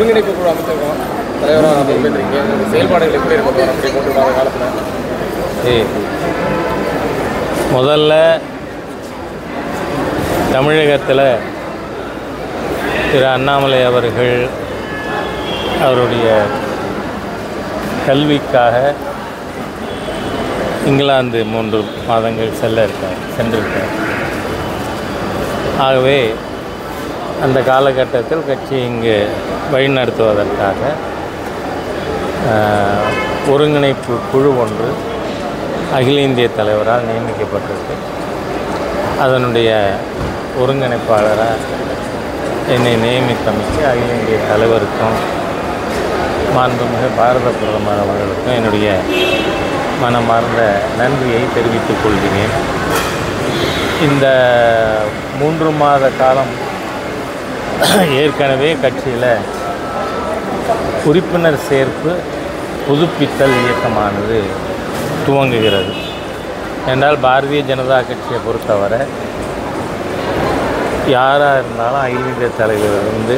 ஒருங்கிணைப்பு குழு அமைச்சிருக்கோம் தலைவராக பொறுப்பேற்றிருக்கீங்க இந்த செயல்பாடுகள் எப்படி இருக்கும் அப்படி மூன்று மாத காலத்தில் ஏய், முதல்ல தமிழகத்தில் திரு அண்ணாமலை அவர்கள் அவருடைய கல்விக்காக இங்கிலாந்து மூன்று மாதங்கள் செல்ல இருக்கார் சென்றிருக்கார் ஆகவே அந்த காலகட்டத்தில் கட்சி இங்கு வழிநடத்துவதற்காக ஆஹ், ஒருங்கிணைப்பு குழு ஒன்று அகில இந்திய தலைவரால் நியமிக்கப்பட்டிருக்கு அதனுடைய ஒருங்கிணைப்பாளராக என்னை நியமித்தமைக்கு அகில இந்திய தலைவருக்கும் மாண்புமிகு பாரத பிரதமர் அவர்களுக்கும் என்னுடைய மனமார்ந்த நன்றியை தெரிவித்துக் கொள்கிறேன் இந்த மூன்று மாத காலம் ஏற்கனவே கட்சியில் உறுப்பினர் சேர்ப்பு புதுப்பித்தல் இயக்கமானது துவங்குகிறது என்றால் பாரதிய ஜனதா கட்சியை பொறுத்தவரை யாராக இருந்தாலும் அகில இந்திய தலைவரிலிருந்து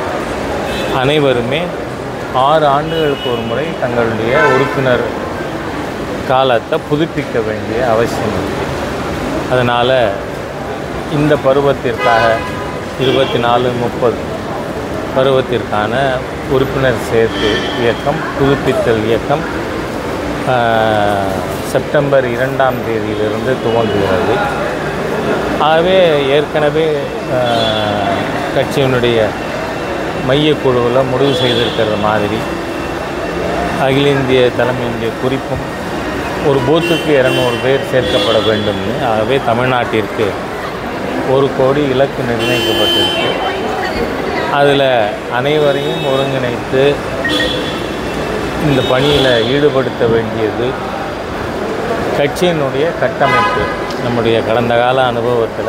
அனைவருமே ஆறு ஆண்டுகளுக்கு ஒரு முறை தங்களுடைய உறுப்பினர் காலத்தை புதுப்பிக்க வேண்டிய அவசியம் இருக்குது அதனால் இந்த பருவத்திற்காக இருபத்தி நாலு முப்பது பருவத்திற்கான உறுப்பினர் சேர்ப்பு இயக்கம் புதுப்பித்தல் இயக்கம் ஆஹ், செப்டம்பர் இரண்டாம் தேதியிலிருந்து துவங்குகிறது ஆகவே ஏற்கனவே ஆஹ், கட்சியினுடைய மையக்குழுவில் முடிவு செய்திருக்கிறது மாதிரி அகில இந்திய தலைமையினுடைய குறிப்பும் ஒரு பூத்துக்கு இரநூறு பேர் சேர்க்கப்பட வேண்டும்னு ஆகவே தமிழ்நாட்டிற்கு ஒரு கோடி இலக்கு நிர்ணயிக்கப்பட்டிருக்கு அதில் அனைவரையும் ஒருங்கிணைத்து இந்த பணியில் ஈடுபடுத்த வேண்டியது கட்சியினுடைய கட்டமைப்பு நம்முடைய கடந்த கால அனுபவத்தில்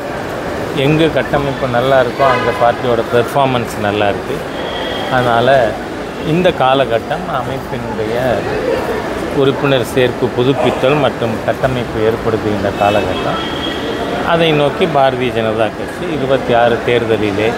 எங்கே கட்டமைப்பு நல்லா இருக்கோ அங்கே பார்ட்டியோட பெர்ஃபார்மன்ஸ் நல்லா இருக்குது அதனால் இந்த காலகட்டம் அமைப்பினுடைய உறுப்பினர் சேர்ப்பு புதுப்பித்தல் மற்றும் கட்டமைப்பு ஏற்படுத்துகின்ற காலகட்டம் அதை நோக்கி பாரதிய ஜனதா கட்சி இருபத்தி ஆறு தேர்தலிலே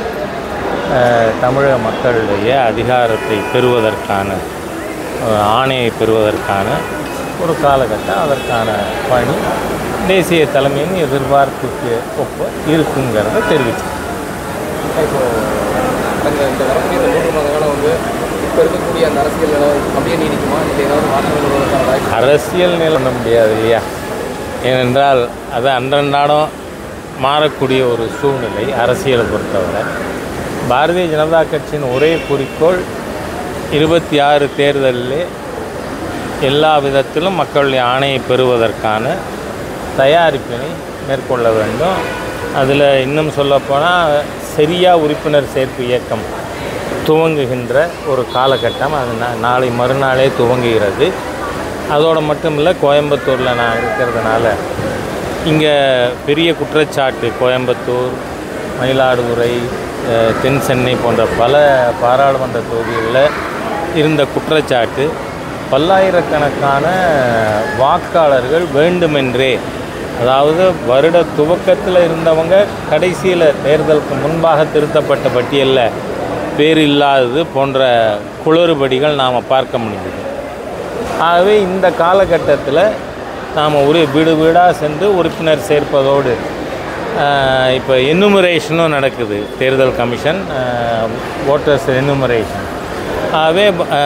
அஹ், தமிழக மக்களுடைய அதிகாரத்தை பெறுவதற்கான அஹ், ஆணையை பெறுவதற்கான ஒரு காலகட்டம் அதற்கான பணி தேசிய தலைமையின் எதிர்பார்ப்புக்கு ஒப்ப இருக்குங்கிறத தெரிவிச்சு இப்போ அந்த இந்த வரக்கூடிய இந்த மூன்று மாத காலம் வந்து இப்போ இருக்கக்கூடிய அந்த அரசியல் நிலவரம் அப்படியே நீடிக்குமா இல்லை ஏதாவது மாற்றங்கள் வருவதற்கான வாய்ப்பு அரசியல் நிலை பண்ண முடியாது இல்லையா ஏனென்றால் அது அன்றன்றாடம் மாறக்கூடிய ஒரு சூழ்நிலை அரசியலை பொறுத்தவரை பாரதிய ஜனதா கட்சியின் ஒரே குறிக்கோள் இருபத்தி ஆறு தேர்தலிலே எல்லா விதத்திலும் மக்களுடைய ஆணையை பெறுவதற்கான தயாரிப்பினை மேற்கொள்ள வேண்டும் அதில் இன்னும் சொல்லப்போனால் சரியாக உறுப்பினர் சேர்ப்பு இயக்கம் துவங்குகின்ற ஒரு காலகட்டம் அது நா- நாளை மறுநாளே துவங்குகிறது அதோடு மட்டும் இல்லை கோயம்புத்தூரில் நான் இருக்கிறதுனால இங்கே பெரிய குற்றச்சாட்டு கோயம்புத்தூர் மயிலாடுதுறை அஹ், தென் சென்னை போன்ற பல பாராளுமன்ற தொகுதிகளில் இருந்த குற்றச்சாட்டு பல்லாயிரக்கணக்கான வாக்காளர்கள் வேண்டுமென்றே அதாவது வருட துவக்கத்தில் இருந்தவங்க கடைசியில் தேர்தலுக்கு முன்பாக திருத்தப்பட்ட பட்டியலில் பேர் இல்லாதது போன்ற குளறுபடிகள் நாம் பார்க்க முடிஞ்சது ஆகவே இந்த காலகட்டத்தில் நாம் ஒரு வீடு வீடாக சென்று உறுப்பினர் சேர்ப்பதோடு இப்போ எனுமரேஷனும் நடக்குது தேர்தல் கமிஷன் ஓட்டர்ஸ் எனுமரேஷன் ஆகவே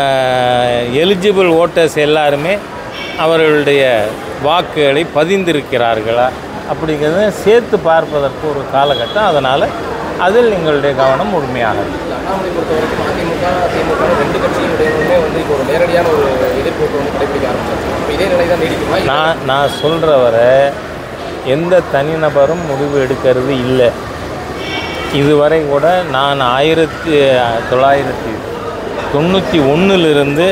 எலிஜிபிள் ஓட்டர்ஸ் எல்லாருமே அவர்களுடைய வாக்குகளை பதிந்திருக்கிறார்களா அப்படிங்கிறத சேர்த்து பார்ப்பதற்கு ஒரு காலகட்டம் அதனால் அதில் எங்களுடைய கவனம் முழுமையாக இருக்கு. இல்லை அண்ணாமலை பொறுத்த வரைக்கும் அதிமுக திமுக ரெண்டு கட்சியினுடையவருமே வந்து இப்போ ஒரு நேரடியான ஒரு எதிர்ப்பு வந்து கடைபிடிக்க ஆரம்பிச்சாச்சு இப்போ இதே நிலை தான் நீடிக்குமா இல்லை நான் நான் சொல்கிற வரை எந்த தனிநபரும் முடிவு எடுக்கிறது இல்லை இதுவரை கூட நான் ஆயிரத்தி தொள்ளாயிரத்தி தொண்ணூற்றி ஒன்றிலிருந்து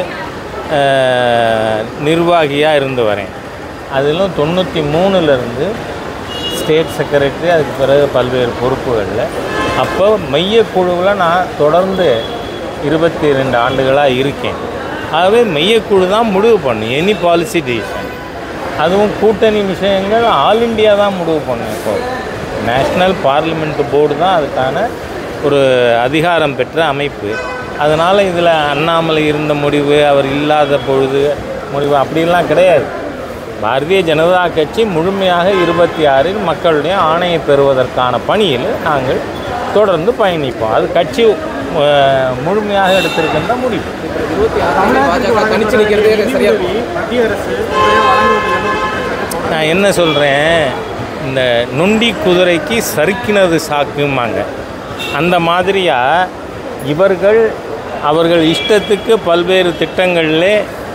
நிர்வாகியாக இருந்து வரேன் அதிலும் தொண்ணூற்றி மூணுலேருந்து ஸ்டேட் செக்ரட்டரி அதுக்கு பிறகு பல்வேறு பொறுப்புகளில் அப்போ மையக்குழுவில் நான் தொடர்ந்து இருபத்தி ரெண்டு ஆண்டுகளாக இருக்கேன் ஆகவே மையக்குழு தான் முடிவு பண்ணும் எனி பாலிசி டிசிஷன் அதுவும் கூட்டணி விஷயங்கள் ஆல் இண்டியா தான் முடிவு பண்ணும் இப்போ நேஷ்னல் பார்லிமெண்ட் போர்டு தான் அதுக்கான ஒரு அதிகாரம் பெற்ற அமைப்பு அதனால் இதில் அண்ணாமலை இருந்த முடிவு அவர் இல்லாத பொழுது முடிவு அப்படிலாம் கிடையாது பாரதிய ஜனதா கட்சி முழுமையாக இருபத்தி ஆறில் மக்களுடைய ஆணையை பெறுவதற்கான பணியில் நாங்கள் தொடர்ந்து பயணிப்போம் அது கட்சி அஹ், முழுமையாக எடுத்திருக்கின்ற முடிவு இருபத்தி ஆறு பாஜக தனிச்சு நிற்கிறதே சரியா மத்திய அரசு முறையாக வழங்குவதில் நான் என்ன சொல்கிறேன் இந்த நொண்டி குதிரைக்கு சறுக்கினது சாக்குமாங்க அந்த மாதிரியாக இவர்கள் அவர்கள் இஷ்டத்துக்கு பல்வேறு திட்டங்களிலே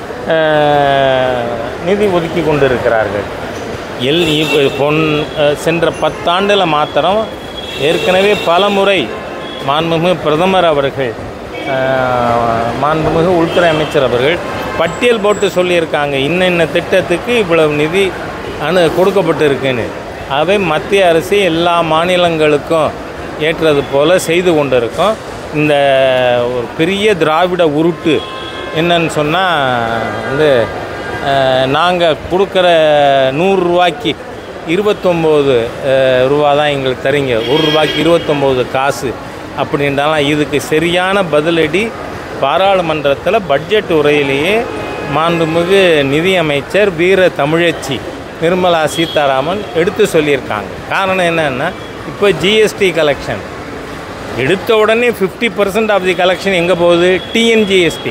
அஹ், நிதி ஒதுக்கி கொண்டிருக்கிறார்கள் எல் இப்ப பொன் அஹ், சென்ற பத்தாண்டில் மாத்திரம் ஏற்கனவே பல முறை மாண்புமிகு பிரதமர் அவர்கள் அஹ், மாண்புமிகு உள்துறை அமைச்சர் அவர்கள் பட்டியல் போட்டு சொல்லியிருக்காங்க இன்ன இன்ன திட்டத்துக்கு இவ்வளவு நிதி அனு கொடுக்கப்பட்டிருக்குன்னு அவை மத்திய அரசு எல்லா மாநிலங்களுக்கும் ஏற்றது போல செய்து கொண்டிருக்கோம் இந்த ஒரு பெரிய திராவிட உருட்டு என்னன்னு சொன்னால் வந்து நாங்கள் கொடுக்குற நூறுரூவாய்க்கு இருபத்தொம்போது ரூபா தான் எங்களுக்கு தரீங்க ஒரு ரூபாய்க்கு இருபத்தொம்போது காசு அப்படின்றாலாம் இதுக்கு சரியான பதிலடி பாராளுமன்றத்தில் பட்ஜெட் உரையிலேயே மாண்புமிகு நிதியமைச்சர் வீர தமிழச்சி நிர்மலா சீதாராமன் எடுத்து சொல்லியிருக்காங்க காரணம் என்னன்னா இப்போ ஜிஎஸ்டி கலெக்ஷன் எடுத்த உடனே fifty percent of the collection எங்கே போகுது டிஎன்ஜிஎஸ்டி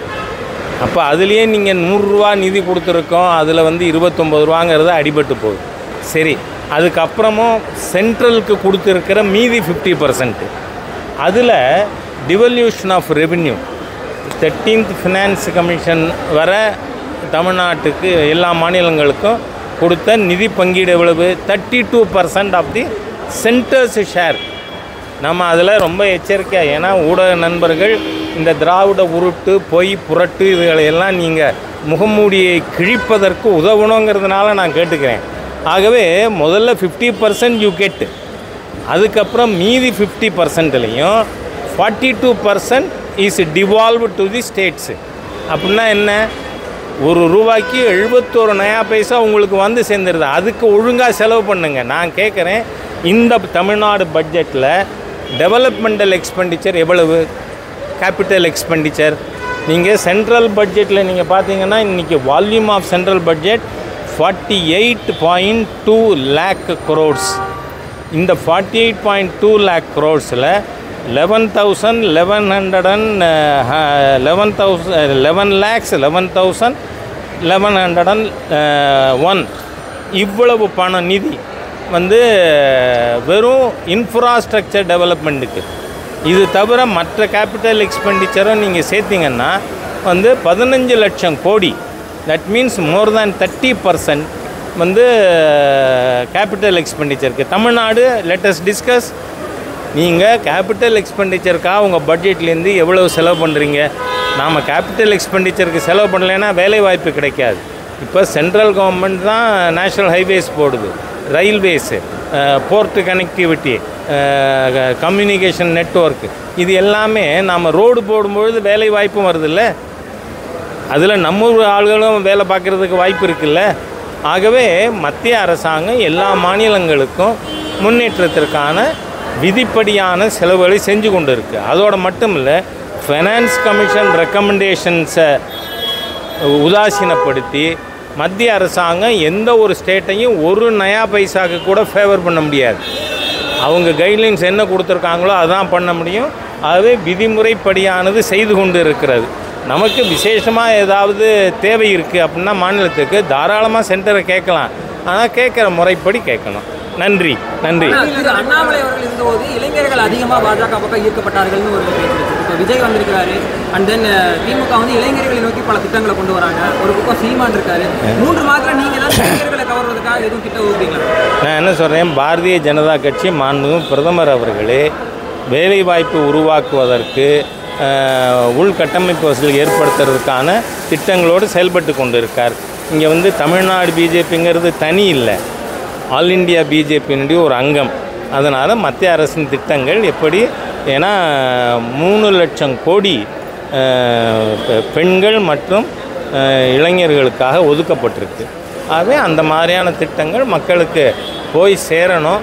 அப்போ அதுலேயே நீங்கள் நூறுரூவா நிதி கொடுத்துருக்கோம் அதில் வந்து இருபத்தொம்பது ரூபாங்கிறது அடிபட்டு போகுது சரி அதுக்கப்புறமும் சென்ட்ரலுக்கு கொடுத்துருக்கிற மீதி ஃபிஃப்டி பர்சன்ட்டு அதில் devolution of revenue thirteenth finance commission வர தமிழ்நாட்டுக்கு எல்லா மாநிலங்களுக்கும் கொடுத்த நிதி பங்கீடு எவ்வளவு thirty two percent of the centre's share நம்ம அதில் ரொம்ப எச்சரிக்கையாக ஏன்னா ஊடக நண்பர்கள் இந்த திராவிட உருட்டு பொய் புரட்டு இதுகளையெல்லாம் நீங்கள் முகமூடியை கிழிப்பதற்கு உதவணுங்கிறதுனால நான் கேட்டுக்கிறேன் ஆகவே முதல்ல ஃபிஃப்டி பர்சன்ட் யூ கெட் அதுக்கப்புறம் மீதி ஃபிஃப்டி பர்சன்ட்லேயும் forty two percent is devolve to the states அப்படின்னா என்ன ஒரு ரூபாய்க்கு எழுபத்தோரு நயா பைசா உங்களுக்கு வந்து சேர்ந்துருது அதுக்கு ஒழுங்காக செலவு பண்ணுங்க நான் கேட்குறேன் இந்த தமிழ்நாடு பட்ஜெட்டில் டெவலப்மெண்டல் எக்ஸ்பெண்டிச்சர் எவ்வளவு கேபிட்டல் எக்ஸ்பெண்டிச்சர் நீங்கள் சென்ட்ரல் பட்ஜெட்டில் நீங்கள் பார்த்தீங்கன்னா இன்றைக்கி volume of central budget forty eight point two lakh crores இந்த forty eight point two lakh க்ரோட்ஸில் eleven thousand eleven hundred and eleven thousand eleven lakhs eleven thousand eleven hundred and one இவ்வளவு பண நிதி வந்து வெறும் இன்ஃப்ராஸ்ட்ரக்சர் டெவலப்மெண்ட்டுக்கு இது தவிர மற்ற கேபிட்டல் எக்ஸ்பெண்டிச்சரும் நீங்கள் சேர்த்திங்கன்னா வந்து பதினஞ்சு லட்சம் கோடி that means more than thirty percent வந்து கேபிட்டல் எக்ஸ்பெண்டிச்சருக்கு தமிழ்நாடு லேட்டஸ்ட் டிஸ்கஸ் நீங்கள் கேபிட்டல் எக்ஸ்பெண்டிச்சருக்காக உங்கள் பட்ஜெட்லேருந்து எவ்வளவு செலவு பண்ணுறீங்க நாம் கேபிட்டல் எக்ஸ்பெண்டிச்சருக்கு செலவு பண்ணலைன்னா வேலை வாய்ப்பு கிடைக்காது இப்போ சென்ட்ரல் கவர்மெண்ட் தான் நேஷ்னல் ஹைவேஸ் போடுது railways port connectivity communication network இது எல்லாமே நாம் ரோடு போடும்பொழுது வேலை வாய்ப்பும் வருதுல்ல அதில் நம்ம ஊர் ஆளுகளும் வேலை பார்க்குறதுக்கு வாய்ப்பு இருக்குல்ல ஆகவே மத்திய அரசாங்கம் எல்லா மாநிலங்களுக்கும் முன்னேற்றத்திற்கான விதிப்படியான செலவுகளை செஞ்சு கொண்டு இருக்கு அதோடு மட்டும் இல்லை ஃபைனான்ஸ் கமிஷன் ரெக்கமெண்டேஷன்ஸை உதாசீனப்படுத்தி மத்திய அரசாங்கம் எந்த ஒரு ஸ்டேட்டையும் ஒரு நயா பைசாக்கு கூட ஃபேவர் பண்ண முடியாது அவங்க கைட்லைன்ஸ் என்ன கொடுத்துருக்காங்களோ அதான் பண்ண முடியும் அதுவே விதிமுறைப்படியானது செய்து கொண்டு இருக்கிறது நமக்கு விசேஷமாக ஏதாவது தேவை இருக்குது அப்படின்னா மாநிலத்துக்கு தாராளமாக சென்டரை கேட்கலாம் ஆனால் கேட்குற முறைப்படி கேட்கணும் நன்றி நன்றி ஆனா, திரு அண்ணாமலை அவர்கள் இருந்தபோது இளைஞர்கள் அதிகமாக பாஜக பக்கம் ஈர்க்கப்பட்டார்கள்னு ஒரு பேச்சு இருக்கு. இப்போ விஜய் வந்திருக்கிறாரு அண்ட் தென் திமுக வந்து இளைஞர்களை நோக்கி பல திட்டங்களை கொண்டு வராங்க ஒரு பக்கம் சீமான் இருக்காரு மூன்று மாதத்துல நீங்க தான் இளைஞர்களை கவர்வதற்காக எதுவும் திட்டம் வகுப்பீங்களா நான் என்ன சொல்கிறேன் பாரதிய ஜனதா கட்சி மாண்புமிகு பிரதமர் அவர்களே வேலைவாய்ப்பு உருவாக்குவதற்கு அஹ், உள்கட்டமைப்பு வசதி ஏற்படுத்துறதுக்கான திட்டங்களோடு செயல்பட்டு கொண்டு இருக்கார் இங்கே வந்து தமிழ்நாடு பிஜேபிங்கிறது தனி இல்லை ஆல் இண்டியா பிஜேபியினுடைய ஒரு அங்கம் அதனால் மத்திய அரசின் திட்டங்கள் எப்படி ஏன்னா மூணு லட்சம் கோடி அஹ், பெ- பெண்கள் மற்றும் அஹ், இளைஞர்களுக்காக ஒதுக்கப்பட்டிருக்கு ஆகவே அந்த மாதிரியான திட்டங்கள் மக்களுக்கு போய் சேரணும்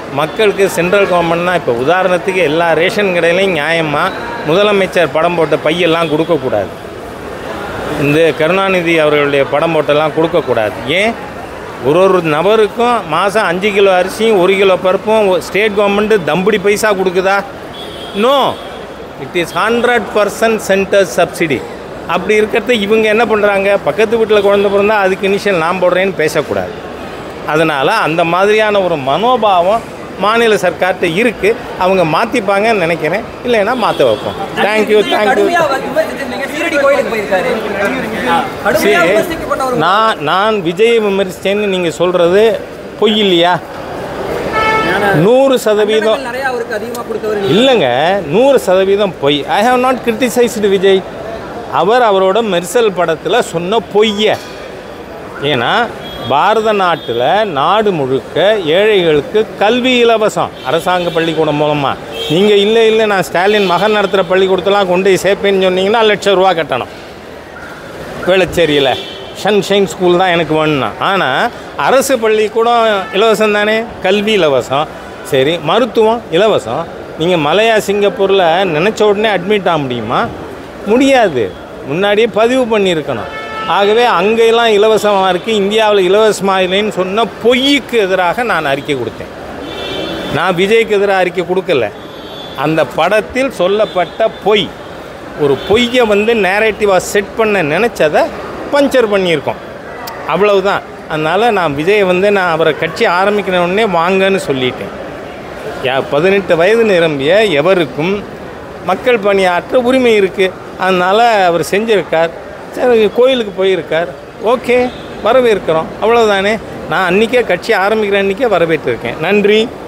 மக்களுக்கு சென்ட்ரல் கவர்மெண்ட்னா இப்போ உதாரணத்துக்கு எல்லா ரேஷன் கடையிலையும் நியாயமாக முதலமைச்சர் படம் போட்ட பையெல்லாம் கொடுக்கக்கூடாது இந்த கருணாநிதி அவர்களுடைய படம் போட்டெல்லாம் கொடுக்கக்கூடாது ஏன் ஒரு ஒரு நபருக்கும் மாதம் அஞ்சு கிலோ அரிசியும் ஒரு கிலோ பருப்பும் ஸ்டேட் கவர்மெண்ட்டு தம்புடி பைசா கொடுக்குதா no it is hundred percent centre subsidy அப்படி இருக்கிறது இவங்க என்ன பண்ணுறாங்க பக்கத்து வீட்டில் குழந்தை பிறந்தா அதுக்கு இனிஷியல் நான் போடுறேன்னு பேசக்கூடாது அதனால் அந்த மாதிரியான ஒரு மனோபாவம் மாநில சர்க்கார்கிட்ட இருக்குது அவங்க மாற்றிப்பாங்கன்னு நினைக்கிறேன் இல்லைன்னா மாற்ற வைப்போம் தேங்க்யூ தேங்க்யூ கடுமையா விமர்சிச்சிருந்தீங்க சீரடி கோயிலுக்கு போயிருக்காரு ஆ, கடுமையா விமர்சிக்கப்பட்ட ஒரு நான் நான் விஜயை விமர்சித்தேன்னு நீங்கள் சொல்கிறது பொய் இல்லையா நூறு சதவீதம் தண்டனைகள் நிறைய அவருக்கு அதிகமா கொடுத்தவர் நீங்க. இல்லைங்க நூறு சதவீதம் பொய் I have not criticised Vijay அவர் அவரோட மெர்சல் படத்தில் சொன்ன பொய்ய ஏன்னா பாரத நாட்டில் நாடு முழுக்க ஏழைகளுக்கு கல்வி இலவசம் அரசாங்க பள்ளிக்கூடம் மூலமாக நீங்கள் இல்லை இல்லை நான் ஸ்டாலின் மகன் நடத்துகிற பள்ளிக்கூடத்தெல்லாம் கொண்டு போய் சேர்ப்பேன்னு சொன்னீங்கன்னா லட்ச ரூபா கட்டணும் வேளச்சேரியில் சன்ஷைன் ஸ்கூல் தான் எனக்கு வேணும்னா ஆனால் அரசு பள்ளிக்கூடம் இலவசம் தானே கல்வி இலவசம் சரி மருத்துவம் இலவசம் நீங்கள் மலையா சிங்கப்பூரில் நினச்ச உடனே அட்மிட் ஆக முடியுமா முடியாது முன்னாடியே பதிவு பண்ணியிருக்கணும் ஆகவே அங்கெல்லாம் இலவசமாக இருக்குது இந்தியாவில் இலவசமாக இல்லைன்னு சொன்ன பொய்யுக்கு எதிராக நான் அறிக்கை கொடுத்தேன் நான் விஜய்க்கு எதிராக அறிக்கை கொடுக்கல அந்த படத்தில் சொல்லப்பட்ட பொய் ஒரு பொய்யை வந்து நேரேட்டிவாக செட் பண்ண நினச்சதை பஞ்சர் பண்ணியிருக்கோம் அவ்வளவுதான் அதனால் நான் விஜயை வந்து நான் அவரை கட்சி ஆரம்பிக்கிற உடனே வாங்கன்னு சொல்லிட்டேன் யா பதினெட்டு வயது நிரம்பிய எவருக்கும் மக்கள் பணியாற்ற உரிமை இருக்குது அதனால் அவர் செஞ்சிருக்கார் சரி கோயிலுக்கு போயிருக்கார் ஓகே வரவேற்கிறோம் அவ்வளவுதானே நான் அன்றைக்கே கட்சி ஆரம்பிக்கிற அன்றைக்கே வரவேற்றிருக்கேன் நன்றி